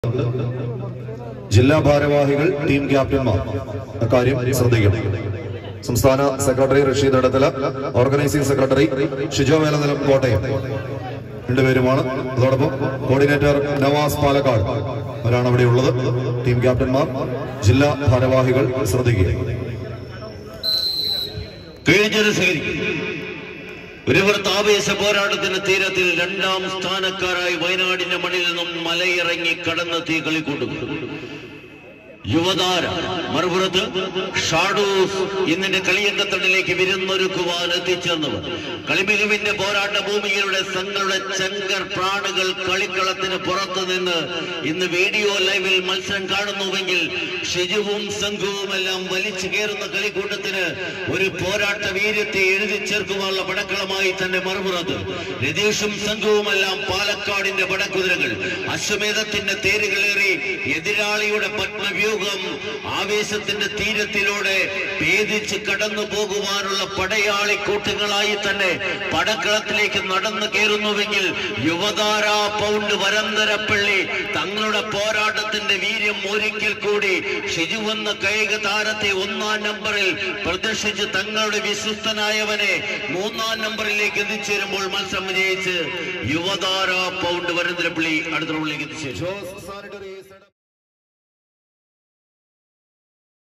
ജില്ലാ ഭാരവാഹികൾ ടീം ക്യാപ്റ്റന്മാർ അക്കാര്യം ശ്രദ്ധിക്കണം സംസ്ഥാന secretary Rashid Edathala organising secretary Shijo Velanilam Kottayam രണ്ടുപേരുമാണ് അതോടൊപ്പം കോർഡിനേറ്റർ നവാസ് പാലക്കാട് അവരാണ് അവിടെ ഉള്ളത് ടീം ക്യാപ്റ്റന്മാർ ജില്ലാ ഭാരവാഹികൾ ശ്രദ്ധിക്കുക കഴിഞ്ഞത് സ്വീകരിക്കും ഒരു ആവേശ പോരാട്ടത്തിന്റെ തീരത്തിൽ രണ്ടാം സ്ഥാനക്കാരായി വയനാടിന്റെ മണ്ണിൽ നിന്നും മലയിറങ്ങി കടന്നെത്തി കളിക്കൂട്ടുന്നു യുവതാര മറുപുറത്ത് ഷാഡൂസ് ഇന്നിന്റെ കളിയങ്കത്തടിലേക്ക് വിരുന്നൊരുക്കുവാൻ എത്തിച്ചേർന്നവർ കളിമികവിന്റെ പോരാട്ട ഭൂമിയിലൂടെ തങ്ങളുടെ ചങ്കർ പ്രാണുകൾ കളിക്കളത്തിന് പുറത്തു നിന്ന് ഇന്ന് വീഡിയോ ലൈവിൽ മത്സരം കാണുന്നുവെങ്കിൽ ഷിജുവും സംഘവും എല്ലാം വലിച്ചു കയറുന്ന കളിക്കൂട്ടത്തിന് ഒരു പോരാട്ട വീര്യത്തെ എഴുതി ചേർക്കുവാനുള്ള പടക്കളമായി തന്നെ മറുപുറത്ത് രതീഷും സംഘവുമെല്ലാം പാലക്കാടിന്റെ പടക്കുതിരകൾ അശ്വമേധത്തിന്റെ തേരുകളേറി എതിരാളിയുടെ പത്മവ്യൂഹം ആവേശത്തിന്റെ തീരത്തിലൂടെ ഭേദിച്ച് കടന്നു പോകുവാനുള്ള പടയാളി കൂട്ടങ്ങളായി തന്നെ പടക്കളത്തിലേക്ക് നടന്നു കയറുന്നുവെങ്കിൽ യുവതാര പൗണ്ട് വരന്തരപ്പള്ളി തങ്ങളുടെ പോരാട്ടത്തിന്റെ വീര്യം ഒരിക്കൽ കൂടി ഷിജുവെന്ന കൈക താരത്തെ ഒന്നാം നമ്പറിൽ പ്രദർശിച്ച് തങ്ങളുടെ വിശ്വസ്തനായവനെ മൂന്നാം നമ്പറിലേക്ക് എത്തിച്ചേരുമ്പോൾ മത്സരം വിജയിച്ച് യുവതാര പൗണ്ട് വരന്തരപ്പള്ളി അടുത്ത റൗണ്ടിലേക്ക് എത്തിച്ചേരും